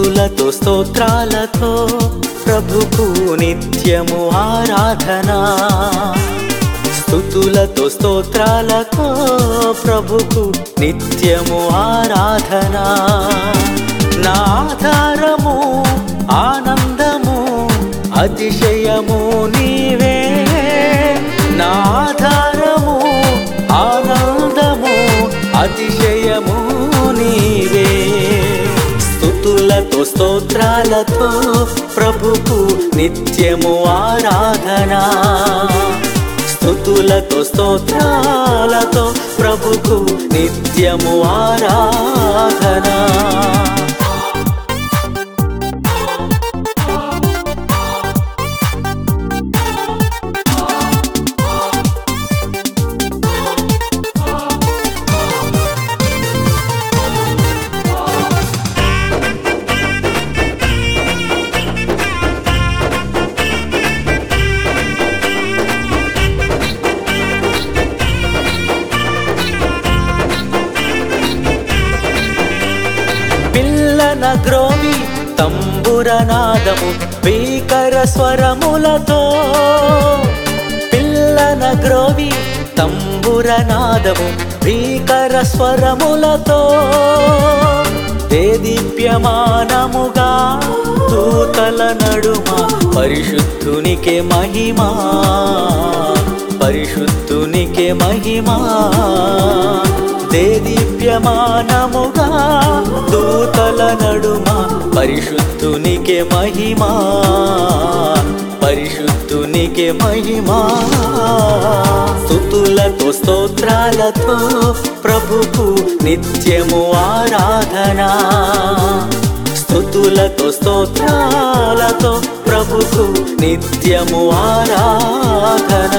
స్థుతులతో స్తోత్రాలతో ప్రభుకు నిత్యము ఆరాధన స్థుతులతో స్తోత్రాలతో ప్రభుకు నిత్యము ఆరాధన నా ఆధారము ఆనందము అతిశయము నీవే నా ఆధారము ఆనందము అతిశయము నీవే స్థుతులతో స్తోత్రాలతో ప్రభుకు నిత్యము ఆరాధన స్థుతులతో స్తోత్రాలతో ప్రభుకు నిత్యము ఆరాధన పిల్లన గ్రోవి తంబురనాదము భీకర స్వరములతో పిల్లన గ్రోవి తంబురనాదము భీకర స్వరములతో దేదీప్యమానముగా దూతల నడుమ పరిశుద్ధునికే మహిమా పరిశుద్ధునికే మహిమా దేదీప్యమానముగా దూతల నడుమ పరిశుద్ధునికే మహిమా పరిశుద్ధునికే మహిమా స్థుతులతో స్తోత్రాలతో ప్రభుకు నిత్యము ఆరాధన స్థుతులతో స్తోత్రాలతో ప్రభుకు నిత్యము ఆరాధన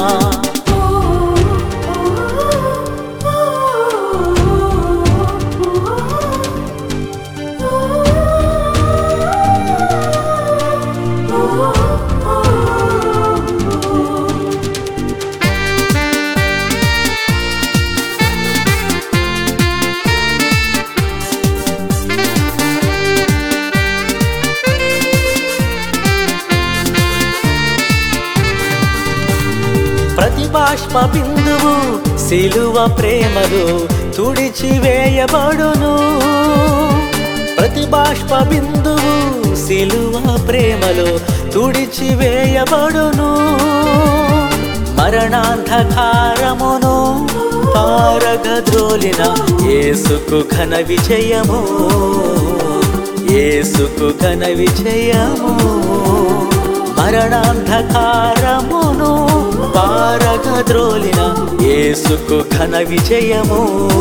ప్రతి బాష్ప బిందువు సిలువ ప్రేమలు తుడిచివేయబడును ప్రతి బాష్ప బిందువు సిలువ ప్రేమలు తుడిచివేయబడును మరణాంధకారమును పారగద్రోలిన యేసుకు ఘన విజయము యేసుకు ఘన విజయము మరణాంధకారమును పారగద్రోలిన యేసుకు ఘన విజయము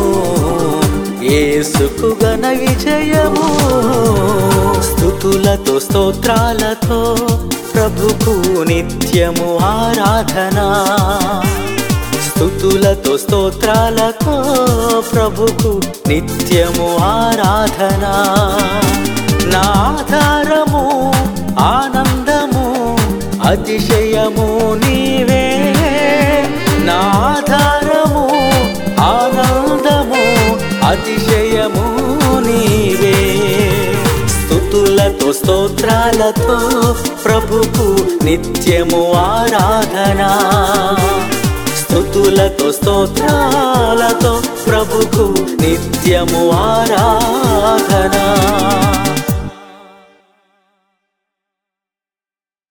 యేసుకు ఘన విజయము స్థుతులతో స్తోత్రాలతో ప్రభుకు నిత్యము ఆరాధన స్థుతులతో స్తోత్రాలతో ప్రభుకు నిత్యము ఆరాధన నా ఆధారము ఆనందము అతిశయము నీవే నా ఆధారము ఆనందము అతిశయము నీవే స్థుతులతో స్తోత్రాలతో ప్రభుకు నిత్యము ఆరాధన స్థుతులతో స్తోత్రాలతో ప్రభుకు నిత్యము ఆరాధన